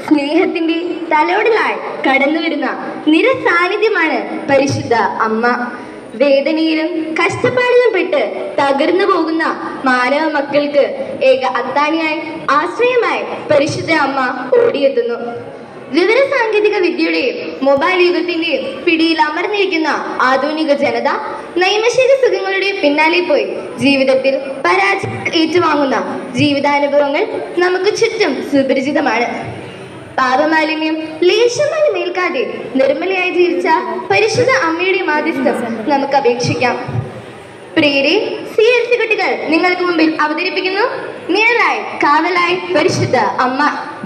സ്നേഹത്തിന്റെ തലോടലായി കടന്നു വരുന്ന നിരസാന്നിധ്യമാണ് പരിശുദ്ധ അമ്മ വേദനയിലും കഷ്ടപ്പാടിലും പെട്ട് തകർന്നു പോകുന്ന മാനവ മക്കൾക്ക് ഏക അത്താണിയായി ആശ്രയമായി പരിശുദ്ധ അമ്മ ഓടിയെത്തുന്നു വിവര സാങ്കേതിക വിദ്യയുടെയും മൊബൈൽ യുഗത്തിന്റെയും പിടിയിൽ അമർന്നിരിക്കുന്ന ആധുനിക ജനത നൈമശിക സുഖങ്ങളുടെ പിന്നാലെ പോയി ജീവിതത്തിൽ പരാജയം ഏറ്റുവാങ്ങുന്ന ജീവിതാനുഭവങ്ങൾ നമുക്ക് ചുറ്റും സുപരിചിതമാണ് പാപമാലിന്യം ലേശമായി മേൽക്കാതെ നിർമ്മലയായി ജീവിച്ച പരിശുദ്ധ അമ്മയുടെ മാധ്യസ്ഥം നമുക്ക് അപേക്ഷിക്കാം പ്രിയരെ സി എൽ സി കുട്ടികൾ നിങ്ങൾക്ക് മുമ്പിൽ അവതരിപ്പിക്കുന്നു നിഴലായി കാവലായി പരിശുദ്ധ അമ്മ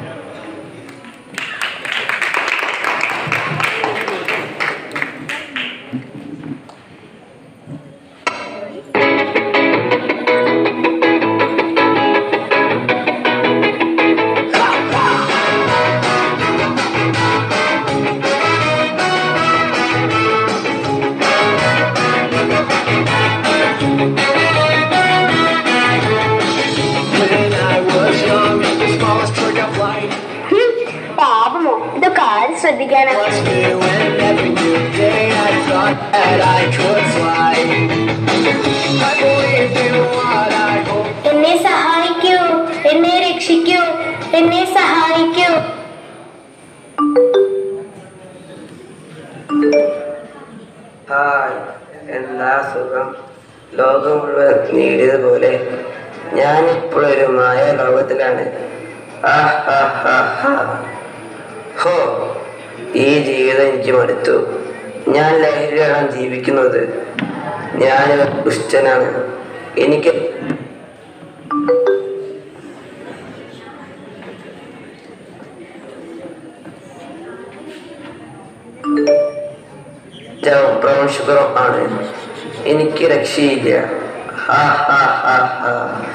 When I was young, the smallest trick of life പാപമോ ഇതൊക്കെ ആര് ശ്രദ്ധിക്കാനാ was new, and every new day I thought that I could fly. I believed in what I hoped. എന്നെ സഹായിക്കൂ എന്നെ രക്ഷിക്കൂ എന്നെ സഹായിക്കൂ ഹായ് എന്താ സുഖം ലോകം മുഴുവൻ നേടിയതുപോലെ ഞാൻ ഇപ്പോഴൊരു മായ ലോകത്തിലാണ് ആ, ആ, ആ, ആ. ഹോ ഈ ജീവിതം എനിക്ക് മടുത്തു ഞാൻ ലഹരിയാണ് ജീവിക്കുന്നത് ഞാൻ ദുഷ്ടനാണ് എനിക്ക് ഏറ്റവും ബ്രൗൺ ഷുഗറും ആണ് എനിക്ക് രക്ഷയില്ല ഹാ ഹാ ഹാ ഹാ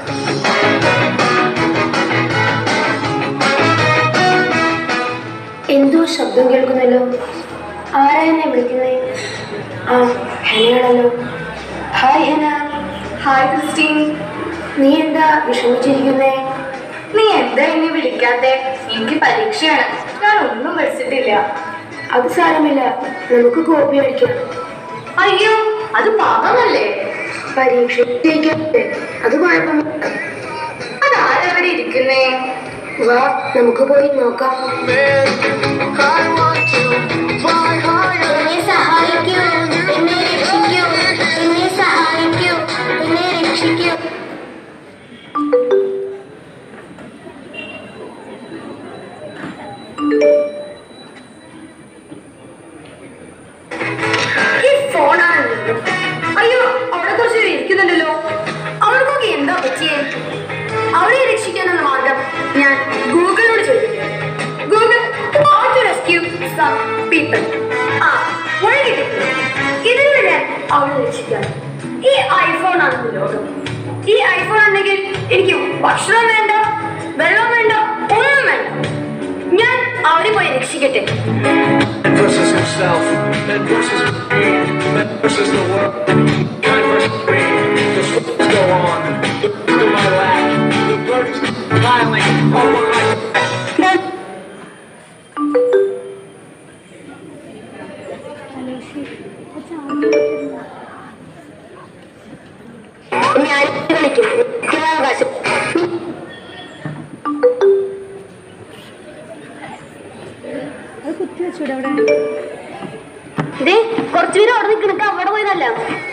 എന്തോ ശബ്ദം കേൾക്കുന്നല്ലോ ആരാ എന്നെ വിളിക്കുന്നേ ആ ഹെനയാണല്ലോ ഹായ് ഹെന ഹായ് ക്രിസ്റ്റീൻ നീ എന്താ വിഷമിച്ചിരിക്കുന്നേ നീ എന്താ എന്നെ വിളിക്കാത്തെ എനിക്ക് പരീക്ഷയാണ് ഞാൻ ഒന്നും പഠിച്ചിട്ടില്ല അത് സാരമില്ല നമുക്ക് കോപ്പി അടിക്കാം അയ്യോ അത് പാപമല്ലേ പരീക്ഷ ജയിക്കട്ടെ അത് കുഴപ്പമില്ല അതാരവിടെ ഇരിക്കുന്നേ വാ നമുക്ക് പോയി നോക്കാം I want to fly higher. എന്നെ സഹായിക്കൂ എന്നെ രക്ഷിക്കൂ എന്നെ സഹായിക്കൂ എന്നെ രക്ഷിക്കൂ ഈ ഫോണാണ് അയ്യോ അവിടെ കുറച്ച് പേര് ഇരിക്കുന്നുണ്ടല്ലോ അവർക്കൊക്കെ എന്താ പറ്റിയേ അവരെ രക്ഷിക്കാനുള്ള മാർഗം ഞാൻ ഗൂഗിളിനോട് ചോദിക്കും Google how to rescue some people ആ വഴി കിട്ടിയിട്ടുണ്ട് ഇതിലൂടെ ഞാൻ അവരെ രക്ഷിക്കാം ഈ ഐഫോൺ ആണ് ലോകം ഈ ഐഫോൺ ഉണ്ടെങ്കിൽ എനിക്ക് ഭക്ഷണം വേണ്ട വെള്ളം വേണ്ട ഒന്നും വേണ്ട ഞാൻ അവരെ പോയി രക്ഷിക്കട്ടെ Man versus himself, man versus me, man versus the world, kind versus me. The struggles go on. The to my lap, the burdens piling over my back. ഞാൻ വിളിക്കും അവകാശം ഇതേ കുറച്ചു പേര് അവിടെ നിൽക്കണക്ക് അവിടെ പോയതല്ല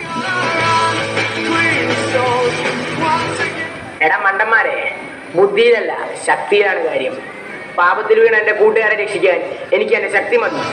എടാ മണ്ടന്മാരെ ബുദ്ധിയിലല്ല ശക്തിയിലാണ് കാര്യം പാപത്തിൽ വീണ എന്റെ കൂട്ടുകാരെ രക്ഷിക്കാൻ എനിക്ക് എന്റെ ശക്തി മതി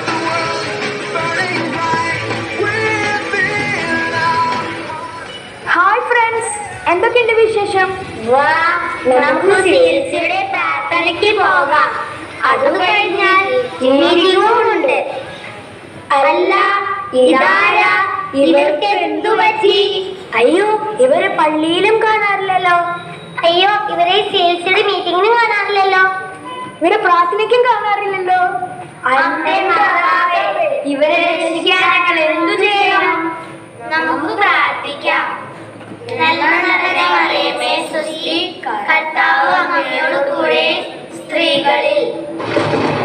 ഹായ് ഫ്രണ്ട്സ് എന്തൊക്കെയുണ്ട് വിശേഷം നമുക്ക് ചേച്ചിയുടെ പ്രാർത്ഥനയ്ക്ക് പോകാം അത് കഴിഞ്ഞാൽ മീറ്റിംഗുമുണ്ട് അല്ല ഇതാരാ ഇവർക്ക് എന്തു പറ്റി അയ്യോ ഇവരെ പള്ളിയിലും കാണാറില്ലല്ലോ അയ്യോ ഇവരെ ചേച്ചിയുടെ മീറ്റിംഗിന് കാണാറില്ലല്ലോ ഇവരെ പ്രാർത്ഥനയ്ക്കും കാണാറില്ലല്ലോ അമ്മേ മാതാവേ, ഇവരെ രക്ഷിക്കാൻ ഞങ്ങൾ എന്തു ചെയ്യണം നമുക്ക് പ്രാർത്ഥിക്കാം നല്ല നല്ല മറിയമേ സുശ്രീ കർത്താവ് അങ്ങയോട് കൂടെ സ്ത്രീകളിൽ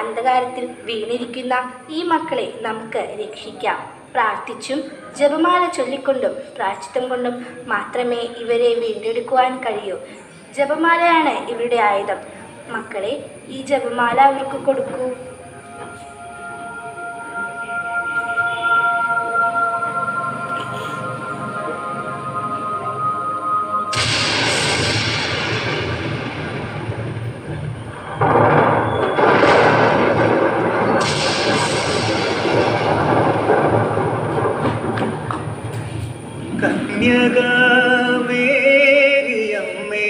അന്ധകാരത്തിൽ വീണിരിക്കുന്ന ഈ മക്കളെ നമുക്ക് രക്ഷിക്കാം പ്രാർത്ഥിച്ചും ജപമാല ചൊല്ലിക്കൊണ്ടും പ്രാർത്ഥിത്വം കൊണ്ടും മാത്രമേ ഇവരെ വീണ്ടെടുക്കുവാൻ കഴിയൂ ജപമാലയാണ് ഇവരുടെ ആയുധം മക്കളെ ഈ ജപമാല അവർക്ക് കൊടുക്കൂ കന്യകമേരിയമ്മേ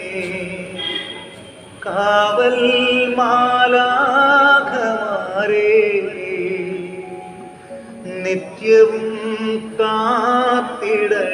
കാവൽ മാലാഖമാരേ നിത്യവും കാത്തിടണേ